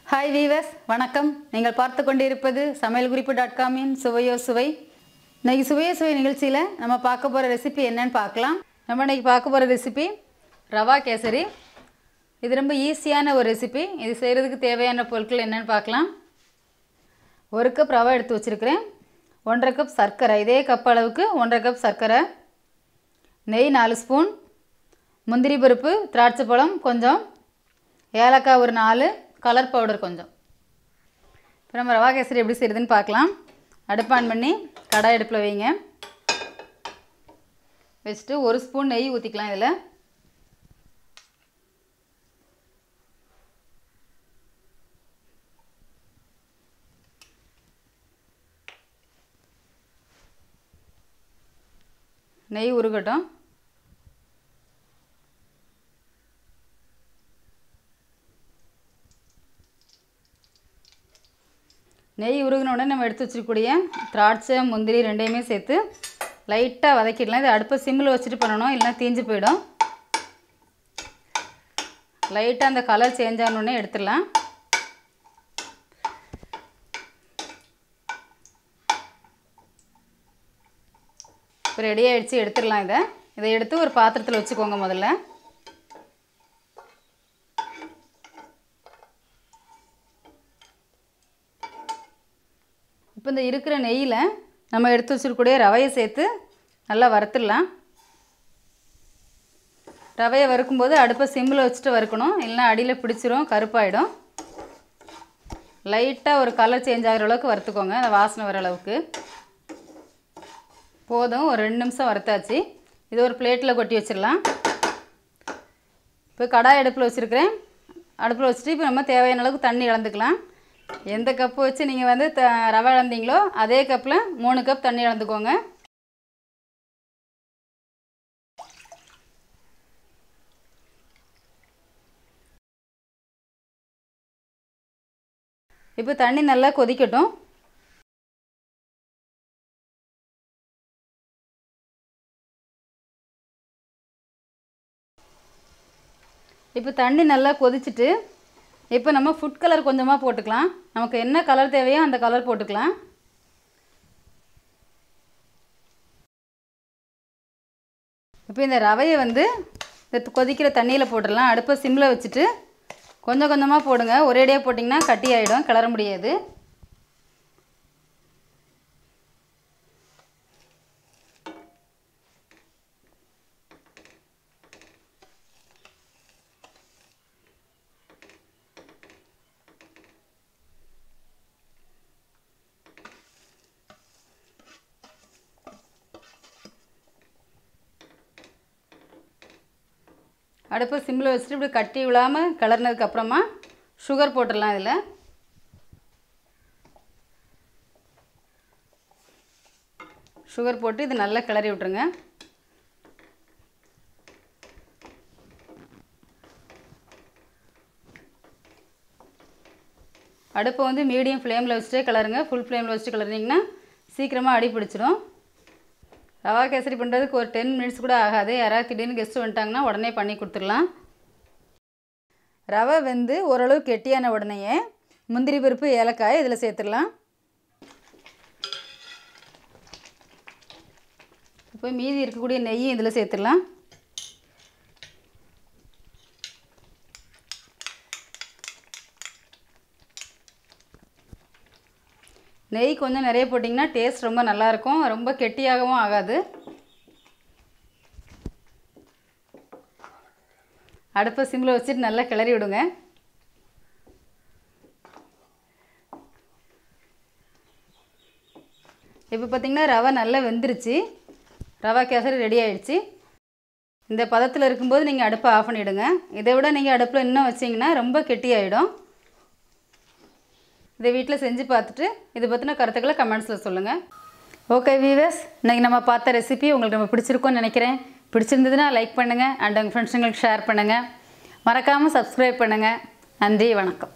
hi viewers வணக்கம் நீங்கள் பார்த்து கொண்டிருப்பது சமையல் குறிப்பு டாட் காமின் சுவையோ சுவை இன்னைக்கு சுவையோ சுவை நிகழ்ச்சியில் நம்ம பார்க்க போகிற ரெசிபி என்னன்னு பார்க்கலாம் நம்ம இன்னைக்கு பார்க்க போகிற ரெசிபி ரவா கேசரி இது ரொம்ப ஈஸியான ஒரு ரெசிபி இது செய்கிறதுக்கு தேவையான பொருட்கள் என்னன்னு பார்க்கலாம் ஒரு கப் ரவா எடுத்து வச்சுருக்கிறேன் ஒன்றரை கப் சர்க்கரை இதே கப் அளவுக்கு ஒன்றரை கப் சர்க்கரை நெய் நாலு ஸ்பூன் முந்திரி பருப்பு திராட்சை பழம் கொஞ்சம் ஏலக்காய் ஒரு நாலு கலர் பவுடர் கொஞ்சம் இப்போ நம்ம ரவா கேசரி எப்படி செய்யுதுன்னு பார்க்கலாம் அடுப்பு ஆன் பண்ணி கடாய் அடுப்பில் வைங்க வச்சுட்டு ஒரு ஸ்பூன் நெய் ஊற்றிக்கலாம் இதில் நெய் உருகட்டும் நெய் உருகின உடனே நம்ம எடுத்து வச்சிருக்கக்கூடிய திராட்சை முந்திரி ரெண்டையுமே சேர்த்து லைட்டாக வதக்கிடலாம் இது அடுப்பை சிம்மில் வச்சுட்டு பண்ணணும் இல்லைன்னா தீஞ்சு போயிடும் லைட்டாக அந்த கலர் சேஞ்ச் ஆனோடனே எடுத்துடலாம் இப்போ ரெடி ஆகிடுச்சு எடுத்துடலாம் இதை இதை எடுத்து ஒரு பாத்திரத்தில் வச்சுக்கோங்க முதல்ல இப்போ இந்த இருக்கிற நெய்யில் நம்ம எடுத்து வச்சிருக்கக்கூடிய ரவையை சேர்த்து நல்லா வறுத்துடலாம் ரவையை வறுக்கும்போது அடுப்பை சிம்மில் வச்சுட்டு வறுக்கணும் இல்லைன்னா அடியில் பிடிச்சிரும் கருப்பாயிடும் லைட்டாக ஒரு கலர் சேஞ்ச் ஆகிற அளவுக்கு வறுத்துக்கோங்க அந்த வாசனை வர அளவுக்கு போதும் ஒரு ரெண்டு நிமிஷம் வறுத்தாச்சு இது ஒரு பிளேட்டில் கொட்டி வச்சிடலாம் இப்போ கடாய் அடுப்பில் வச்சுருக்கிறேன் அடுப்பில் வச்சுட்டு இப்போ நம்ம தேவையான அளவுக்கு தண்ணி இழந்துக்கலாம் எந்த கப்பு வச்சு நீங்கள் வந்து த ரவை இழந்தீங்களோ அதே கப்பில் மூணு கப் தண்ணி இழந்துக்கோங்க இப்போ தண்ணி நல்லா கொதிக்கட்டும் இப்போ தண்ணி நல்லா கொதிச்சுட்டு இப்போ நம்ம ஃபுட் கலர் கொஞ்சமாக போட்டுக்கலாம் நமக்கு என்ன கலர் தேவையோ அந்த கலர் போட்டுக்கலாம் இப்போ இந்த ரவையை வந்து இந்த கொதிக்கிற தண்ணியில் போட்டுடலாம் அடுப்பை சிம்மில் வச்சுட்டு கொஞ்சம் கொஞ்சமாக போடுங்க ஒரேடியாக போட்டிங்கன்னா கட்டி ஆகிடும் கிளற முடியாது அடுப்பை சிம்மில் வச்சுட்டு இப்படி கட்டி விழாமல் கிளறினதுக்கப்புறமா சுகர் போட்டுடலாம் இதில் சுகர் போட்டு இது நல்லா கிளறி விட்ருங்க அடுப்பை வந்து மீடியம் ஃப்ளேமில் வச்சுட்டே கிளறுங்க ஃபுல் ஃப்ளேமில் வச்சுட்டு கிளறினீங்கன்னா சீக்கிரமாக அடி பிடிச்சிடும் ரவா கேசரி பண்ணுறதுக்கு ஒரு டென் மினிட்ஸ் கூட ஆகாது யாராவது திடீர்னு கெஸ்ட்டு வந்துட்டாங்கன்னா உடனே பண்ணி கொடுத்துடலாம் ரவை வந்து ஓரளவு கெட்டியான உடனேயே முந்திரி பருப்பு ஏலக்காய் இதில் சேர்த்துடலாம் இப்போ மீதி இருக்கக்கூடிய நெய்யும் இதில் சேர்த்துடலாம் நெய் கொஞ்சம் நிறைய போட்டிங்கன்னா டேஸ்ட் ரொம்ப நல்லாயிருக்கும் ரொம்ப கெட்டியாகவும் ஆகாது அடுப்பை சிம்மில் வச்சுட்டு நல்லா கிளறி விடுங்க இப்போ பார்த்திங்கன்னா ரவை நல்லா வெந்துருச்சு ரவா கேசரி ரெடி ஆயிடுச்சு இந்த பதத்தில் இருக்கும்போது நீங்கள் அடுப்பை ஆஃப் பண்ணிவிடுங்க இதை விட நீங்கள் அடுப்பில் இன்னும் வச்சிங்கன்னா ரொம்ப கெட்டியாயிடும் இதை வீட்டில் செஞ்சு பார்த்துட்டு இதை பற்றின கருத்துக்களை கமெண்ட்ஸில் சொல்லுங்கள் ஓகே வீவர்ஸ் இன்றைக்கி நம்ம பார்த்த ரெசிபி உங்களுக்கு ரொம்ப பிடிச்சிருக்கும்னு நினைக்கிறேன் பிடிச்சிருந்ததுன்னா லைக் பண்ணுங்கள் அண்ட் உங்கள் ஃப்ரெண்ட்ஸுங்களுக்கு ஷேர் பண்ணுங்கள் மறக்காமல் சப்ஸ்கிரைப் பண்ணுங்கள் நன்றி வணக்கம்